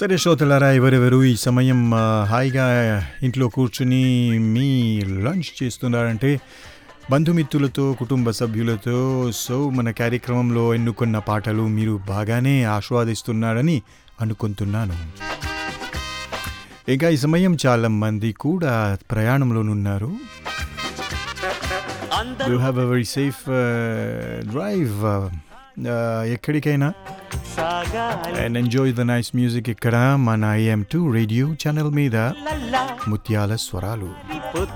సరే శ్రోతలారా ఎవరెవరు ఈ సమయం ఆ, హాయిగా ఇంట్లో కూర్చుని మీ లంచ్ చేస్తున్నారంటే బంధుమిత్రులతో కుటుంబ సభ్యులతో సో మన కార్యక్రమంలో ఎన్నుకున్న పాటలు మీరు బాగానే ఆస్వాదిస్తున్నారని అనుకుంటున్నాను ఇంకా ఈ సమయం చాలా మంది కూడా ప్రయాణంలోనున్నారు you have a very safe drive ఎక్కడికైనా and enjoy the nice music ఇక్కడ మన ఐఎమ్ టూ రేడియో ఛానల్ మీద ముత్యాల స్వరాలు